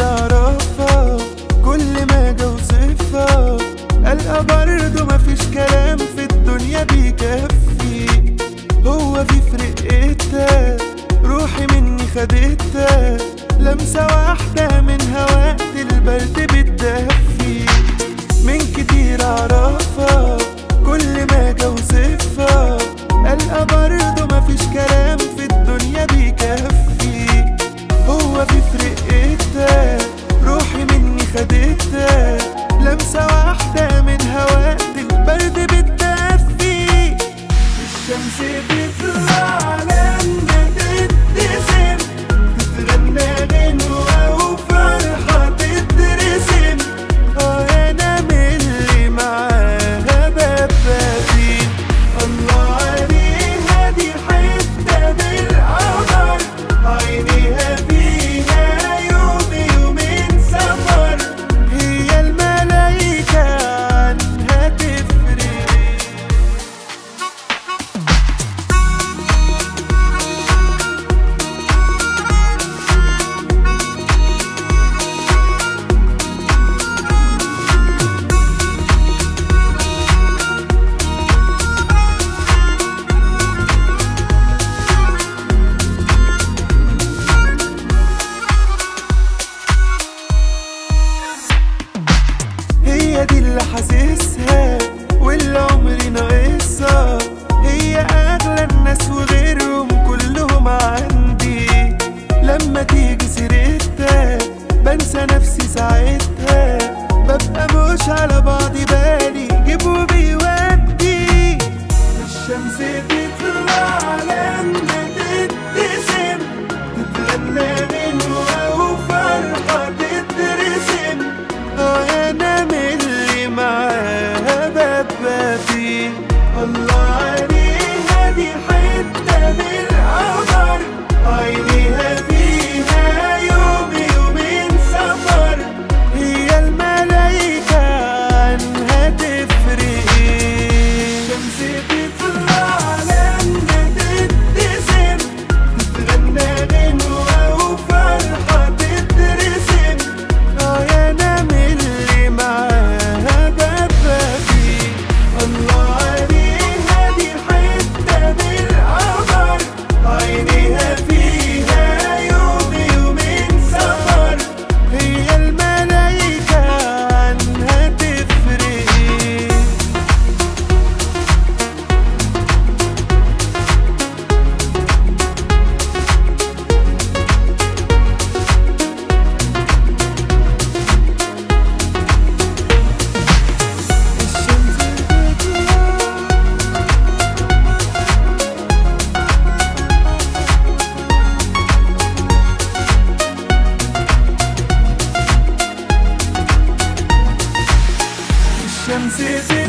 اعرفها كل ما اجي اوصفها القى برضه مفيش كلام في الدنيا بيكفي هو في فرقتها روحي مني خدتها لمسة واحدة من وقت البرد بتدفي من كتير اعرفها كل ما اجي اوصفها القى برضه مفيش كلام في الدنيا بيكفي هو في فرقتها روحي مني خدتها لمسة واحدة من وقت البرد بتدفي الشمس بتطلع لما تبتسم تتغنى غنوة وفرحة تترسم اه انا من اللي معاها ببادي الله عليها دي حتة بالقمر عينيها فيها يوم يومين سفر هي الملايكة عنها تفرق هي دي اللي حاسسها واللي عمري ناقصها هي اغلى الناس وغيرهم كلهم عندي لما تيجي سيرتها بنسى نفسي ساعتها ببقى مش على بعضي بالي جيب وبيودي الشمس تطلع لما تبتسم تتغنى غنوة وفرحة تترسم اه انا من اللي معاها ببقى فيه الله عليها دي حتة بالقمر عينيها فيها يوم يومين سفر هي الملايكة عنها تفرق الشمس بتطلع لما تبتسم تتغنى غنوة وفرحة تترسم اه يا انا من اللي معاها ببقى فيه الله عليها دي حتة بالقمر عينيها فيها يوم يومين سفر هي الملايكة عنها تفرق الشمس بتطلع الشمس